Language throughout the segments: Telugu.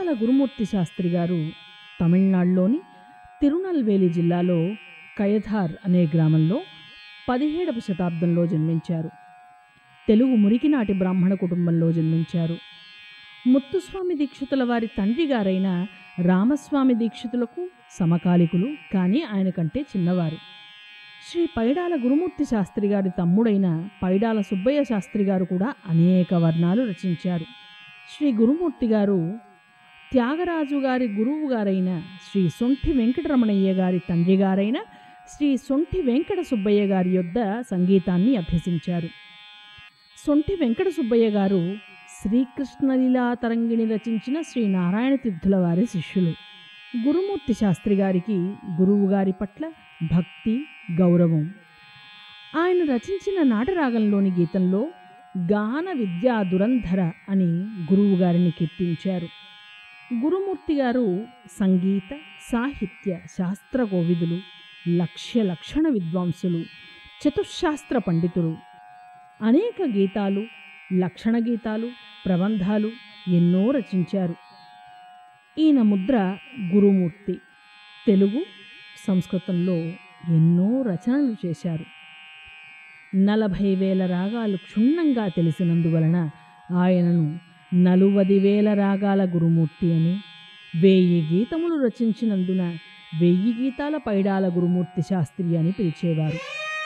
పైడాల గురుమూర్తి శాస్త్రి గారు తమిళనాడులోని తిరునల్వేలి జిల్లాలో కయధార్ అనే గ్రామంలో పదిహేడవ శతాబ్దంలో జన్మించారు తెలుగు మురికినాటి బ్రాహ్మణ కుటుంబంలో జన్మించారు ముత్తుస్వామి దీక్షితుల వారి తండ్రి గారైన రామస్వామి దీక్షితులకు సమకాలికులు కానీ ఆయన కంటే చిన్నవారు శ్రీ పైడాల గురుమూర్తి శాస్త్రి గారి తమ్ముడైన పైడాల సుబ్బయ్య శాస్త్రి గారు కూడా అనేక వర్ణాలు రచించారు శ్రీ గురుమూర్తి గారు త్యాగరాజు గారి గురువు గారైన శ్రీ సొంఠి వెంకటరమణయ్య గారి తండ్రి గారైన శ్రీ సొంఠి వెంకట సుబ్బయ్య గారి యొద్ద సంగీతాన్ని అభ్యసించారు సొంఠి వెంకట సుబ్బయ్య గారు శ్రీకృష్ణలీలా తరంగిణి రచించిన శ్రీ నారాయణ తీర్థుల వారి శిష్యులు గురుమూర్తి శాస్త్రి గారికి గురువు గారి పట్ల భక్తి గౌరవం ఆయన రచించిన నాటరాగంలోని గీతంలో గాన విద్యా దురంధర అని గురువు గారిని కీర్తించారు గురుమూర్తి గారు సంగీత సాహిత్య శాస్త్ర కోవిదులు లక్ష్య లక్షణ విద్వాంసులు చతుశాస్త్ర పండితులు అనేక గీతాలు లక్షణ గీతాలు ప్రబంధాలు ఎన్నో రచించారు ఈయన ముద్ర గురుమూర్తి తెలుగు సంస్కృతంలో ఎన్నో రచనలు చేశారు నలభై వేల రాగాలు క్షుణ్ణంగా తెలిసినందువలన ఆయనను నలువది వేల రాగాల గురుమూర్తి అని వెయ్యి గీతములు రచించినందున వెయ్యి గీతాల పైడాల గురుమూర్తి శాస్త్రి అని పిలిచేవారు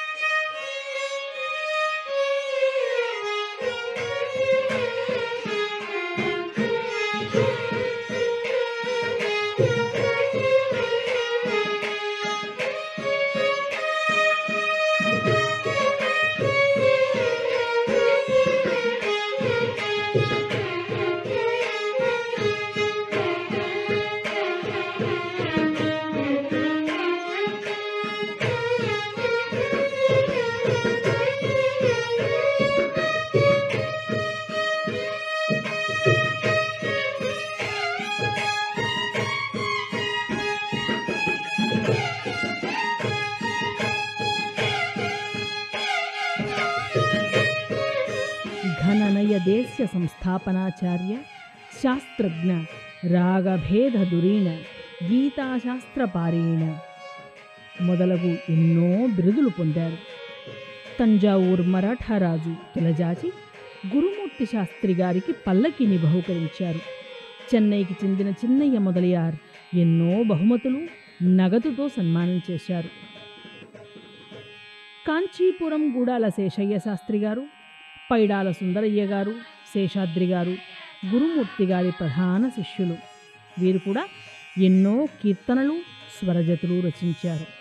ఘననయ దేశ్య సంస్థాపనాచార్య శాస్త్రజ్ఞ రాగభేద దురీణ గీతాశాస్త్ర పారీణ మొదలగు ఎన్నో బిరుదులు పొందారు తంజావూర్ మరాఠా రాజు తులజాచి గురుమూర్తి శాస్త్రి గారికి పల్లకిని బహుకరించారు చెన్నైకి చెందిన చిన్నయ్య మొదలయార్ ఎన్నో బహుమతులు నగదుతో సన్మానం చేశారు కాంచీపురం గూడాల శేషయ్య శాస్త్రి గారు పైడాల సుందరయ్య గారు శేషాద్రి గారు గురుమూర్తి గారి ప్రధాన శిష్యులు వీరు కూడా ఎన్నో కీర్తనలు స్వరజతులు రచించారు